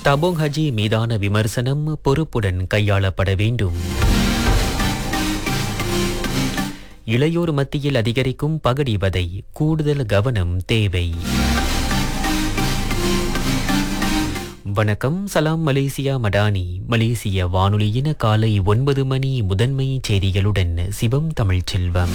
தபோங் ஹஜி மீதான விமர்சனம் பொறுப்புடன் கையாளப்பட வேண்டும் இளையோர் மத்தியில் அதிகரிக்கும் பகடிவதை கூடுதல் கவனம் தேவை வணக்கம் சலாம் மலேசியா மடானி மலேசிய வானொலியின் காலை ஒன்பது மணி முதன்மை செய்திகளுடன் சிவம் தமிழ்ச்செல்வம்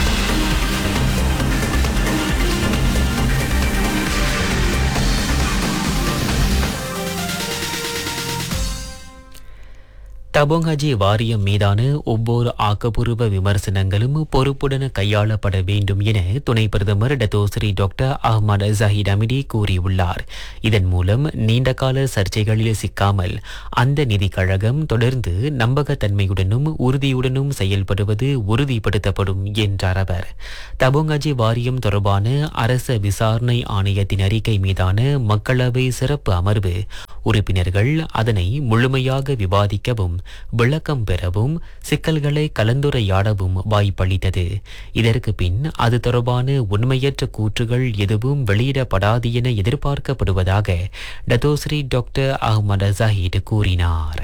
தபோங் ஹஜி வாரியம் மீதான ஒவ்வொரு ஆக்கப்பூர்வ விமர்சனங்களும் பொறுப்புடன் கையாளப்பட வேண்டும் என துணை பிரதமர் Dato Sri doctor Ahmad Zahid Hamidi கூறியுள்ளார் இதன் மூலம் நீண்டகால சர்ச்சைகளில் சிக்காமல் அந்த நிதிக் கழகம் தொடர்ந்து நம்பகத்தன்மையுடனும் உறுதியுடனும் செயல்படுவது உறுதிப்படுத்தப்படும் என்றார் அவர் தபோங் ஹஜி வாரியம் தொடர்பான அரச விசாரணை ஆணையத்தின் அறிக்கை மீதான மக்களவை சிறப்பு அமர்வு உறுப்பினர்கள் அதனை முழுமையாக விவாதிக்கவும் விளக்கம் பெறவும் சிக்கல்களை கலந்துரையாடவும் வாய்ப்பளித்தது இதற்கு பின் அது தொடர்பான உண்மையற்ற கூற்றுகள் எதுவும் வெளியிடப்படாது என எதிர்பார்க்கப்படுவதாக டத்தோஸ்ரீ டாக்டர் அஹ்மத் ஜஹீட் கூறினார்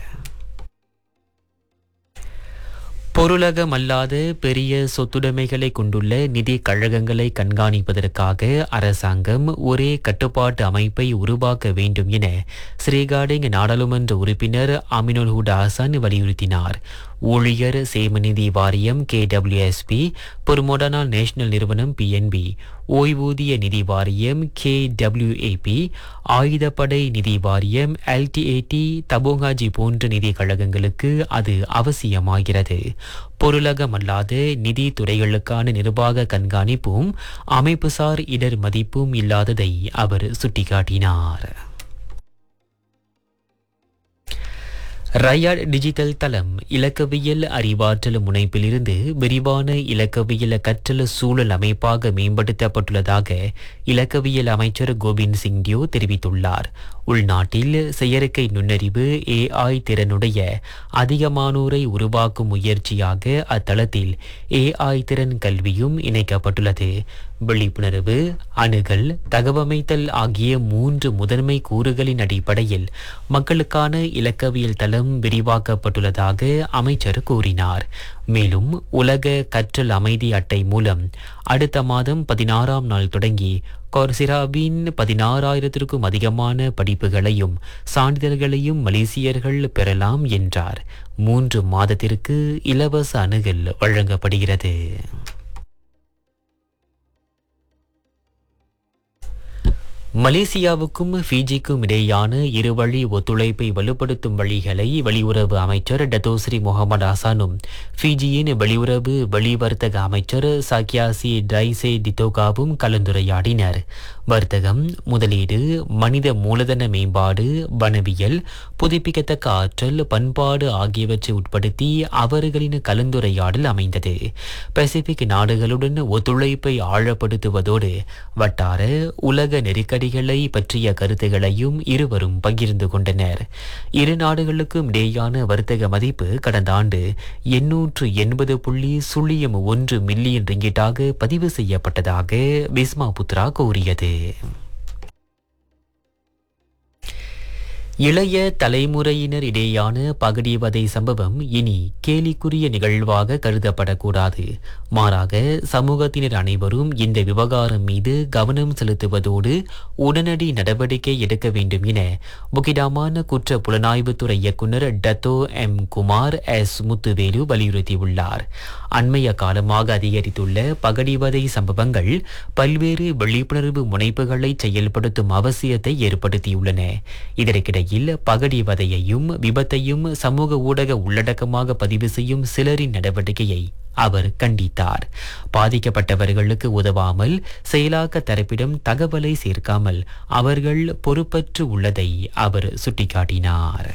பொருளகமல்லாத பெரிய சொத்துடைமைகளை கொண்டுள்ள நிதி கழகங்களை கண்காணிப்பதற்காக அரசாங்கம் ஒரே கட்டுப்பாட்டு அமைப்பை உருவாக்க வேண்டும் என ஸ்ரீகாடிங் நாடாளுமன்ற உறுப்பினர் அமினுல் ஹுட் ஹசன் வலியுறுத்தினார் ஊழியர் சேமநிதி வாரியம் கேடபிள்யூஎஸ்பி பொறுமோடனா நேஷனல் நிறுவனம் பிஎன்பி ஓய்வூதிய நிதி வாரியம் கேடபிள்யூஏபி ஆயுதப்படை நிதி வாரியம் எல்டிஏடி தபோங்காஜி போன்ற நிதி கழகங்களுக்கு அது அவசியமாகிறது பொருளகமல்லாத நிதி துறைகளுக்கான நிர்வாக கண்காணிப்பும் அமைப்புசார் இடர் மதிப்பும் இல்லாததை அவர் சுட்டிக்காட்டினார் ரயாட் டிஜிட்டல் தளம் இலக்கவியல் அறிவாற்றல் முனைப்பிலிருந்து விரிவான இலக்கவியல் கற்றல் சூழல் அமைப்பாக மேம்படுத்தப்பட்டுள்ளதாக இலக்கவியல் அமைச்சர் கோவிந்த் சிங் டியோ தெரிவித்துள்ளார் உள்நாட்டில் செயற்கை நுண்ணறிவு ஏஐ திறனுடைய அதிகமானோரை உருவாக்கும் முயற்சியாக அத்தளத்தில் ஏஐ திறன் கல்வியும் இணைக்கப்பட்டுள்ளது விழிப்புணர்வு அணுகல் தகவமைத்தல் ஆகிய மூன்று முதன்மை கூறுகளின் அடிப்படையில் மக்களுக்கான இலக்கவியல் தளம் விரிவாக்கப்பட்டுள்ளதாக அமைச்சர் கூறினார் மேலும் உலக கற்றல் அமைதி அட்டை மூலம் அடுத்த மாதம் பதினாறாம் நாள் தொடங்கி கொர்சிராவின் பதினாறாயிரத்திற்கும் அதிகமான படிப்புகளையும் சான்றிதழ்களையும் மலேசியர்கள் பெறலாம் என்றார் மூன்று மாதத்திற்கு இலவச அணுகல் வழங்கப்படுகிறது மலேசியாவுக்கும் ஃபிஜிக்கும் இடையான இருவழி ஒத்துழைப்பை வலுப்படுத்தும் வழிகளை வெளியுறவு அமைச்சர் டத்தோஸ்ரீ முகமது ஹசானும் ஃபிஜியின் வெளியுறவு வெளிவர்த்தக அமைச்சர் சாக்கியாசி டைசே டிட்டோகாவும் கலந்துரையாடினர் வர்த்தகம் முதலீடு மனித மூலதன மேம்பாடு வனவியல் புதுப்பிக்கத்தக்க ஆற்றல் பண்பாடு ஆகியவற்றை உட்படுத்தி அவர்களின் கலந்துரையாடல் அமைந்தது பசிபிக் நாடுகளுடன் ஒத்துழைப்பை ஆழப்படுத்துவதோடு வட்டார உலக நெருக்கடிகளை பற்றிய கருத்துகளையும் இருவரும் பகிர்ந்து கொண்டனர் இரு நாடுகளுக்கும் இடையேயான வர்த்தக மதிப்பு கடந்த ஆண்டு எண்ணூற்று எண்பது புள்ளி சுழியம் ஒன்று மில்லியன் ரிங்கிட்டாக பதிவு செய்யப்பட்டதாக பிஸ்மா புத்ரா கூறியது இளைய தலைமுறையினர் இடையேயான பகடிவதை சம்பவம் இனி கேலிக்குரிய நிகழ்வாக கருதப்படக்கூடாது மாறாக சமூகத்தினர் அனைவரும் இந்த விவகாரம் மீது கவனம் செலுத்துவதோடு உடனடி நடவடிக்கை எடுக்க வேண்டும் என புகிடாமான குற்ற புலனாய்வுத்துறை இயக்குநர் Dato M Kumar S Muthuvelu வலியுறுத்தியுள்ளார் அண்மைய காலமாக அதிகரித்துள்ள பகடிவதை சம்பவங்கள் பல்வேறு விழிப்புணர்வு முனைப்புகளை செயல்படுத்தும் அவசியத்தை ஏற்படுத்தியுள்ளன இதற்கிடையில் பகடிவதையையும் விபத்தையும் சமூக ஊடக உள்ளடக்கமாக பதிவு செய்யும் சிலரின் நடவடிக்கையை அவர் கண்டித்தார் பாதிக்கப்பட்டவர்களுக்கு உதவாமல் செயலாக்க தரப்பிடம் தகவலை சேர்க்காமல் அவர்கள் பொறுப்பற்று உள்ளதை அவர் சுட்டிக்காட்டினார்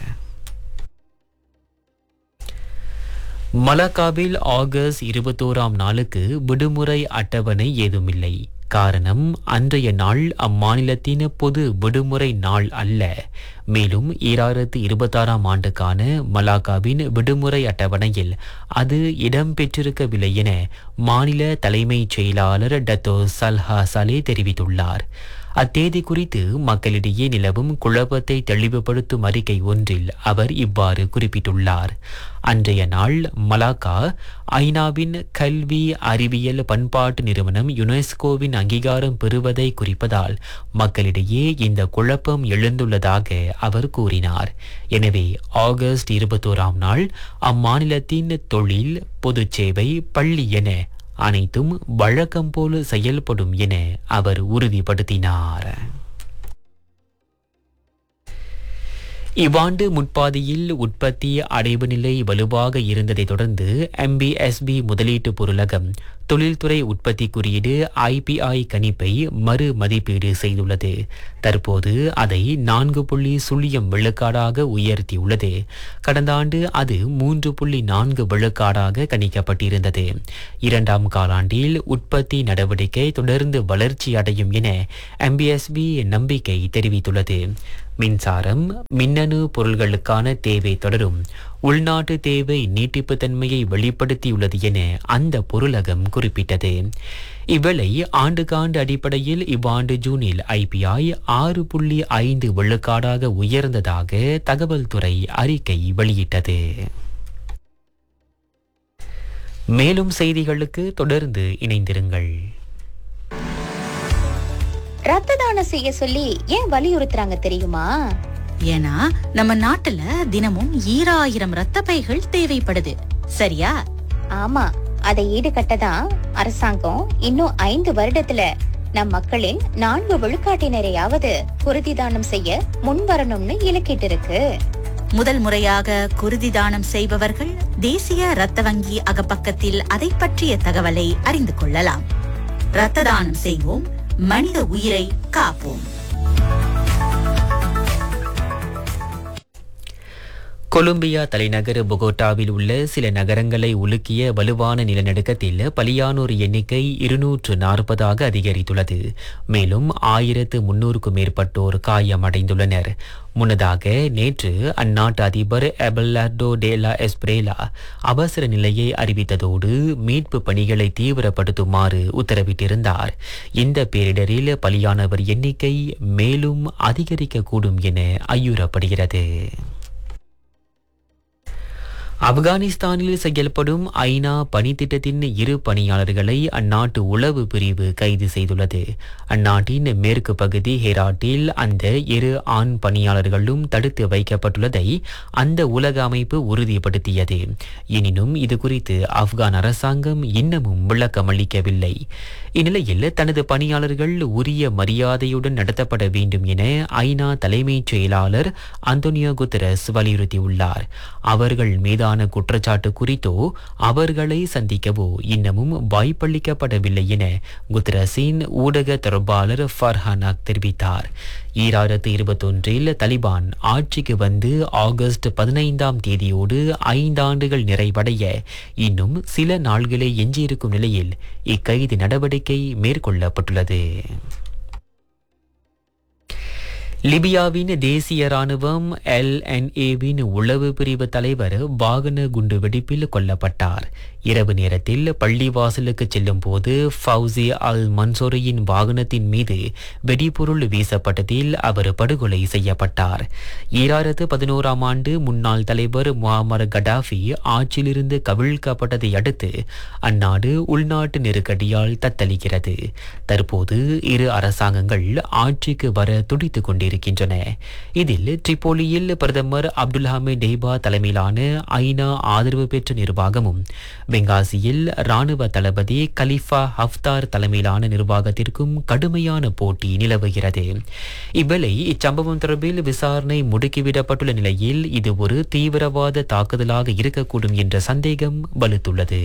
மலக்காவில் ஆகஸ்ட் இருபத்தோராம் நாளுக்கு விடுமுறை அட்டவணை ஏதுமில்லை காரணம் அன்றைய நாள் அம்மாநிலத்தின் பொது விடுமுறை நாள் அல்ல மேலும் ஈராயிரத்து இருபத்தாறாம் ஆண்டுக்கான மலாக்காவின் விடுமுறை அட்டவணையில் அது இடம்பெற்றிருக்கவில்லை என மாநில தலைமைச் செயலாளர் டத்தோ சல்ஹா சலே தெரிவித்துள்ளார் அத்தேதி குறித்து மக்களிடையே நிலவும் குழப்பத்தை தெளிவுபடுத்தும் அறிக்கை ஒன்றில் அவர் இவ்வாறு குறிப்பிட்டுள்ளார் அன்றைய நாள் மலாக்கா ஐநாவின் கல்வி அறிவியல் பண்பாட்டு நிறுவனம் யுனெஸ்கோவின் அங்கீகாரம் பெறுவதை குறிப்பதால் மக்களிடையே இந்த குழப்பம் எழுந்துள்ளதாக அவர் கூறினார் எனவே ஆகஸ்ட் இருபத்தோராம் நாள் அம்மாநிலத்தின் தொழில் பொதுச் சேவை பள்ளி என அனைத்தும் வழக்கம் போல செயல்படும் என அவர் உறுதிப்படுத்தினார் இவ்வாண்டு முற்பாதியில் உற்பத்தி அடைவு நிலை வலுவாக இருந்ததை தொடர்ந்து எம்பிஎஸ்பி முதலீட்டு பொருளகம் தொழில்துறை உற்பத்தி குறியீடு ஐபிஐ கணிப்பை மறு மதிப்பீடு செய்துள்ளது தற்போது அதை நான்கு புள்ளி சுழியம் விழுக்காடாக உயர்த்தியுள்ளது கடந்த ஆண்டு அது மூன்று புள்ளி நான்கு விழுக்காடாக கணிக்கப்பட்டிருந்தது இரண்டாம் காலாண்டில் உற்பத்தி நடவடிக்கை தொடர்ந்து வளர்ச்சி அடையும் என எம்பிஎஸ்பி நம்பிக்கை தெரிவித்துள்ளது மின்சாரம் மின்னணு பொருள்களுக்கான தேவை தொடரும் உள்நாட்டு தேவை நீட்டிப்புத்தன்மையை வெளிப்படுத்தியுள்ளது என அந்த பொருளகம் குறிப்பிட்டது இவ்வேளை ஆண்டுக்காண்டு அடிப்படையில் இவ்வாண்டு ஜூனில் ஐபிஐ ஆறு புள்ளி ஐந்து விழுக்காடாக உயர்ந்ததாக தகவல் துறை அறிக்கை வெளியிட்டது மேலும் செய்திகளுக்கு தொடர்ந்து இணைந்திருங்கள் ரத்த தானம் செய்ய சொல்லி ஏன் வலியுறுத்துறாங்க தெரியுமா ஏன்னா நம்ம நாட்டுல தினமும் ஈராயிரம் ரத்த பைகள் தேவைப்படுது சரியா ஆமா அதை ஈடுகட்டதான் அரசாங்கம் இன்னும் ஐந்து வருடத்துல நம் மக்களின் நான்கு விழுக்காட்டினரையாவது குருதி தானம் செய்ய முன்வரணும்னு இலக்கிட்டு இருக்கு முதல் முறையாக குருதி தானம் செய்பவர்கள் தேசிய ரத்த வங்கி அகப்பக்கத்தில் அதை பற்றிய தகவலை அறிந்து கொள்ளலாம் ரத்த தானம் செய்வோம் மனித உயிரை காப்போம் கொலம்பியா தலைநகர் பொகோட்டாவில் உள்ள சில நகரங்களை உலுக்கிய வலுவான நிலநடுக்கத்தில் பலியானோர் எண்ணிக்கை இருநூற்று நாற்பதாக அதிகரித்துள்ளது மேலும் ஆயிரத்து முன்னூறுக்கும் மேற்பட்டோர் காயமடைந்துள்ளனர் முன்னதாக நேற்று அந்நாட்டு அதிபர் எபல்லார்டோ டேலா எஸ்பிரேலா அவசர நிலையை அறிவித்ததோடு மீட்பு பணிகளை தீவிரப்படுத்துமாறு உத்தரவிட்டிருந்தார் இந்த பேரிடரில் பலியானவர் எண்ணிக்கை மேலும் அதிகரிக்கக்கூடும் என ஐயுறப்படுகிறது ஆப்கானிஸ்தானில் செயல்படும் ஐநா பணித்திட்டத்தின் இரு பணியாளர்களை அந்நாட்டு உளவு பிரிவு கைது செய்துள்ளது அந்நாட்டின் மேற்கு பகுதி ஹெராட்டில் அந்த இரு ஆண் பணியாளர்களும் தடுத்து வைக்கப்பட்டுள்ளதை அந்த உலக அமைப்பு உறுதிப்படுத்தியது எனினும் இது குறித்து ஆப்கான் அரசாங்கம் இன்னமும் விளக்கமளிக்கவில்லை இந்நிலையில் தனது பணியாளர்கள் உரிய மரியாதையுடன் நடத்தப்பட வேண்டும் என ஐநா தலைமைச் செயலாளர் அந்தோனியோ குத்தரஸ் வலியுறுத்தியுள்ளார் அவர்கள் மீதான குற்றச்சாட்டு குறித்தோ அவர்களை சந்திக்கவோ இன்னமும் வாய்ப்பளிக்கப்படவில்லை என குத்தரஸின் ஊடக தொடர்பாளர் ஃபர்ஹானாக் தெரிவித்தார் ஈராயிரத்து இருபத்தொன்றில் தலிபான் ஆட்சிக்கு வந்து ஆகஸ்ட் பதினைந்தாம் தேதியோடு ஐந்தாண்டுகள் நிறைவடைய இன்னும் சில நாள்களே எஞ்சியிருக்கும் நிலையில் இக்கைது நடவடிக்கை மேற்கொள்ளப்பட்டுள்ளது லிபியாவின் தேசிய ராணுவம் எல்என்ஏவின் உளவு பிரிவு தலைவர் வாகன குண்டு வெடிப்பில் கொல்லப்பட்டார் இரவு நேரத்தில் பள்ளிவாசலுக்கு செல்லும் போது ஃபவுசி அல் மன்சோரியின் வாகனத்தின் மீது வெடிபொருள் வீசப்பட்டதில் அவர் படுகொலை செய்யப்பட்டார் ஈராயிரத்து பதினோராம் ஆண்டு முன்னாள் தலைவர் முகமது கடாஃபி ஆட்சியிலிருந்து கவிழ்க்கப்பட்டதை அடுத்து அந்நாடு உள்நாட்டு நெருக்கடியால் தத்தளிக்கிறது தற்போது இரு அரசாங்கங்கள் ஆட்சிக்கு வர துடித்துக் கொண்டிருக்கின்றன இதில் ட்ரிபோலியில் பிரதமர் அப்துல் ஹமீத் டெய்பா தலைமையிலான ஐநா ஆதரவு பெற்ற நிர்வாகமும் பெங்காசியில் ராணுவ தளபதி கலிஃபா ஹஃப்தார் தலைமையிலான நிர்வாகத்திற்கும் கடுமையான போட்டி நிலவுகிறது இவ்வேளை இச்சம்பவம் தொடர்பில் விசாரணை முடுக்கிவிடப்பட்டுள்ள நிலையில் இது ஒரு தீவிரவாத தாக்குதலாக இருக்கக்கூடும் என்ற சந்தேகம் வலுத்துள்ளது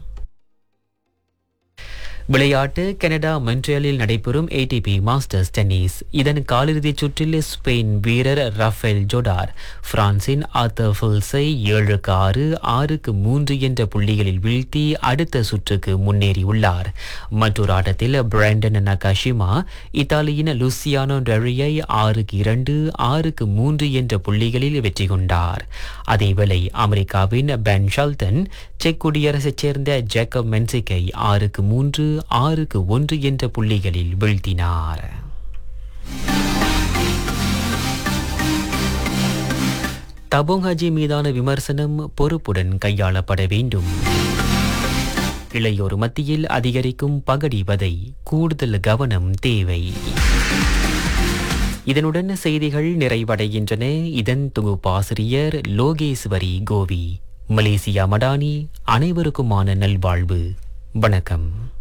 விளையாட்டு கனடா மொன்ட்ரியலில் நடைபெறும் ஏடிபி மாஸ்டர்ஸ் டென்னிஸ் இதன் காலிறுதிச் சுற்றில் ஸ்பெயின் வீரர் ரஃபேல் ஜோடார் பிரான்சின் ஆர்த்தர் ஃபில்ஸை ஏழுக்கு ஆறு ஆறுக்கு மூன்று என்ற புள்ளிகளில் வீழ்த்தி அடுத்த சுற்றுக்கு முன்னேறியுள்ளார் மற்றொரு ஆட்டத்தில் பிராண்டன் நகாஷிமா இத்தாலியின் லுசியானோ டெரியை ஆறுக்கு இரண்டு ஆறுக்கு மூன்று என்ற புள்ளிகளில் வெற்றி கொண்டார் அதேவேளை அமெரிக்காவின் பென் ஷால்டன் செக் குடியரசைச் சேர்ந்த ஜேக்கப் மென்சிக்கை ஆறுக்கு மூன்று ஆறுக்கு ஒன்று என்ற புள்ளிகளில் வீழ்த்தினார் தபோங் ஹஜி மீதான விமர்சனம் பொறுப்புடன் கையாளப்பட வேண்டும் இளையோர் மத்தியில் அதிகரிக்கும் பகடிவதை கூடுதல் கவனம் தேவை இதனுடன் செய்திகள் நிறைவடைகின்றன இதன் தொகுப்பாசிரியர் லோகேஸ்வரி கோவி மலேசியா மடானி அனைவருக்குமான நல்வாழ்வு வணக்கம்